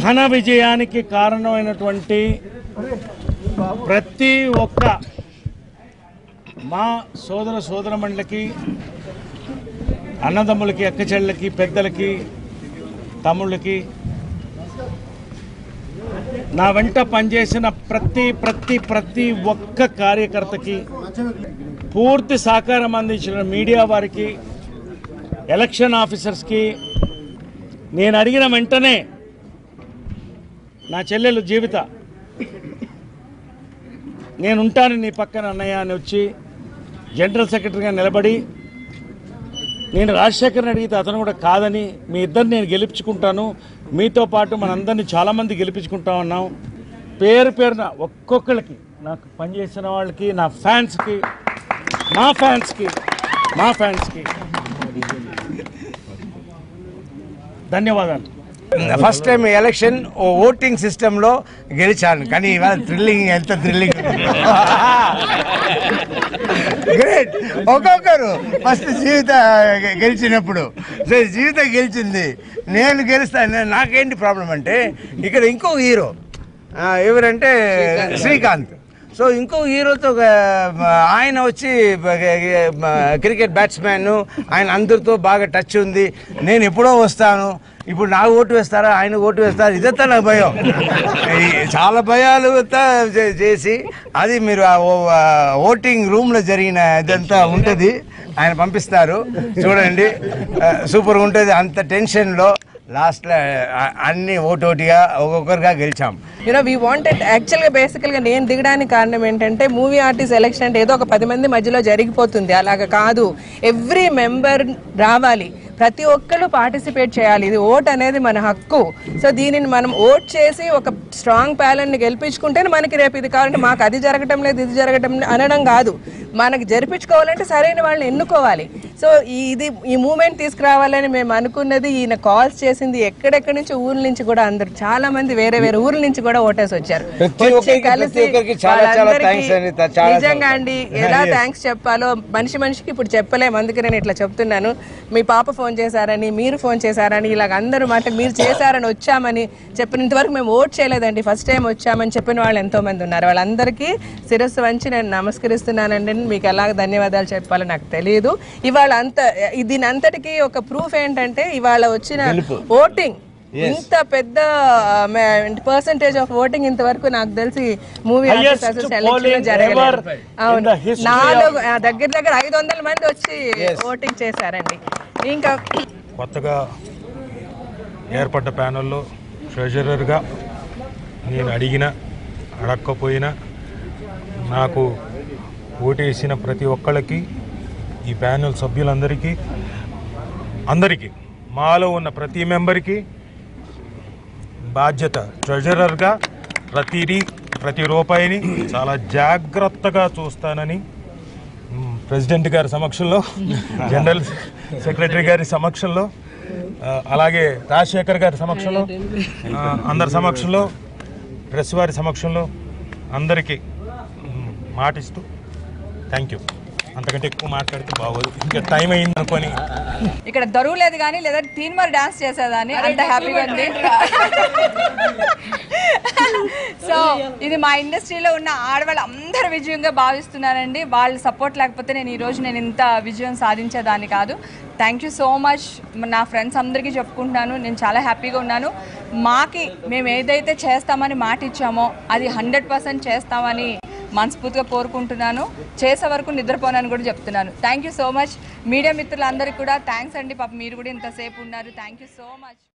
ఘన విజయానికి కారణమైనటువంటి ప్రతి ఒక్క మా సోదర సోదరమండలకి అన్నదమ్ములకి అక్కచెళ్ళకి పెద్దలకి తమ్ముళ్ళకి నా వెంట పనిచేసిన ప్రతి ప్రతి ప్రతి ఒక్క కార్యకర్తకి పూర్తి సహకారం అందించిన మీడియా వారికి ఎలక్షన్ ఆఫీసర్స్కి నేను అడిగిన వెంటనే నా చెల్లెలు జీవిత నేను ఉంటాను నీ పక్కన అన్నయ్య అని వచ్చి జనరల్ సెక్రటరీగా నిలబడి నేను రాజశేఖర్ని అడిగితే అతను కూడా కాదని మీ ఇద్దరిని నేను గెలిపించుకుంటాను మీతో పాటు మనందరినీ చాలామంది గెలిపించుకుంటా ఉన్నాం పేరు పేరున ఒక్కొక్కరికి నాకు పనిచేసిన వాళ్ళకి నా ఫ్యాన్స్కి మా ఫ్యాన్స్కి మా ఫ్యాన్స్కి ధన్యవాదాలు ఫస్ట్ టైం ఎలక్షన్ ఓ ఓటింగ్ సిస్టమ్ లో గెలిచాను కానీ ఇవాళ థ్రిల్లింగ్ ఎంత థ్రిల్లింగ్ గ్రేట్ ఒక్కొక్కరు ఫస్ట్ జీవిత గె- గెలిచినప్పుడు సో జీవిత గెలిచింది నేను గెలుస్తాను నాకేంటి ప్రాబ్లం అంటే ఇక్కడ ఇంకో హీరో ఆ, ఎవరంటే శ్రీకాంత్ సో ఇంకో హీరోతో ఆ, ఆయన వచ్చి క్రికెట్ బ్యాట్స్మెన్ ఆయన అందరితో బాగా టచ్ ఉంది నేను ఎప్పుడో వస్తాను ఇప్పుడు నాకు ఓటు వేస్తారా ఆయన ఓటు వేస్తారా ఇదంతా నాకు భయం ఈ చాలా భయాలు అంతా చే- చేసి అది మీరు ఆ ఓ- ఆ ఓటింగ్ రూమ్లో జరిగిన ఇదంతా ఉంటుంది ఆయన పంపిస్తారు చూడండి ఆ, సూపర్గా ఉంటుంది అంత టెన్షన్లో లాస్ట్లో అన్ని ఓటోటిగా ఒక్కొక్కరుగా గెలిచాం యూనో వీ వాంటెడ్ యాక్చువల్గా బేసికల్గా నేను దిగడానికి కారణం ఏంటంటే మూవీ ఆర్టిస్ట్ ఎలక్షన్ అంటే ఏదో ఒక పది మంది మధ్యలో జరిగిపోతుంది అలాగ కాదు ఎవ్రీ మెంబర్ రావాలి ప్రతి ఒక్కరు పార్టిసిపేట్ చేయాలి ఇది ఓట్ అనేది మన హక్కు సో దీనిని మనం ఓట్ చేసి ఒక స్ట్రాంగ్ ప్యాలెంట్ని గెలిపించుకుంటేనే మనకి రేపు ఇది కావాలంటే మాకు అది జరగటం లేదు ఇది జరగటం లేదు అనడం కాదు మనకి జరిపించుకోవాలంటే సరైన వాళ్ళని ఎన్నుకోవాలి సో ఈ- ఇది ఈ మూమెంట్ తీసుకురావాలని మేము అనుకున్నది ఈయన కాల్స్ చేసింది ఎక్కడెక్కడి నుంచి ఊర్ల నుంచి కూడా అందరు చాలా మంది వేరే వేరే ఊర్ల నుంచి కూడా ఓటేసి వచ్చారు ప్రతి వచ్చి ఒక్కరికి, కలిసి ప్రతి ఒక్కరికి చాలా చాలా వాళ్ళందరికీ thanks అండి. త- చాలా నిజంగా చాలా అండి ఎలా థ్యాంక్స్ చెప్పాలో మనిషి మనిషికి ఇప్పుడు చెప్పలేము అందుకే నేను ఇట్లా చెప్తున్నాను మీ పాప ఫోన్ చేశారని మీరు ఫోన్ చేశారని ఇలాగ అందరూ మాట మీరు చేశారని వచ్చామని చెప్పినంత వరకు మేము ఓట్ చేయలేదండి ఫస్ట్ టైం వచ్చామని చెప్పిన వాళ్ళు ఎంతో మంది ఉన్నారు వాళ్ళందరికీ శిరస్సు వంచి నేను నమస్కరిస్తున్నానండి మీకు ఎలా ధన్యవాదాలు చెప్పాలో నాకు తెలియదు ఇవాళ అంత దీని అంతటికి ఒక ప్రూఫ్ ఏంటంటే ఇవాళ వచ్చిన ఓటింగ్ ఇంత పెద్ద పర్సంటేజ్ ఆఫ్ ఓటింగ్ ఇంతవరకు నాకు తెలిసి movie Highest polling ever in the history నాలుగు ఆ, దగ్గర దగ్గర ఐదు వందల మంది వచ్చి ఓటింగ్ చేశారండి ఇంకా కొత్తగా ఏర్పడ్డ ప్యానెల్లో ట్రెజరర్గా నేను అడిగిన అడక్కపోయినా నాకు ఓటేసిన ప్రతి ఒక్కళ్ళకి ఈ ప్యానెల్ సభ్యులందరికీ అందరికీ మాలో ఉన్న ప్రతి మెంబర్కి బాధ్యత ట్రెజరర్గా ప్రతిదీ ప్రతి రూపాయిని చాలా జాగ్రత్తగా చూస్తానని మ్, ప్రెసిడెంట్ గారి సమక్షంలో జనరల్ సెక్రటరీ గారి సమక్షంలో ఆ, అలాగే రాజశేఖర్ గారి సమక్షంలో ఆ, అందరి సమక్షంలో ప్రెస్ వారి సమక్షంలో అందరికీ మ్, మాటిస్తూ థ్యాంక్ యూ అంతకంటే ఎక్కువ మాట్లాడితే బాగోదు ఇంకా టైం అయింది అనుకొని ఇక్కడ దరువు లేదు కానీ లేదా తీన్ మరి డాన్స్ చేసేదాన్ని అంత హ్యాపీగా ఉంది సో ఇది మా ఇండస్ట్రీలో ఉన్న ఆడవాళ్ళు అందరు విజయంగా భావిస్తున్నానండి వాళ్ళ సపోర్ట్ లేకపోతే నేను ఈరోజు నేను ఇంత విజయం సాధించేదాన్ని కాదు థ్యాంక్ యూ సో మచ్ నా ఫ్రెండ్స్ అందరికీ చెప్పుకుంటున్నాను నేను చాలా హ్యాపీగా ఉన్నాను మాకి మేము ఏదైతే చేస్తామని మాట ఇచ్చామో అది హండ్రెడ్ పర్సెంట్ చేస్తామని మనస్ఫూర్తిగా కోరుకుంటున్నాను చేసే వరకు నిద్రపోనని కూడా చెప్తున్నాను thank you so much media మిత్రులందరికీ కూడా థ్యాంక్స్ అండి పాప మీరు కూడా ఇంతసేపు ఉన్నారు థ్యాంక్ యూ సో మచ్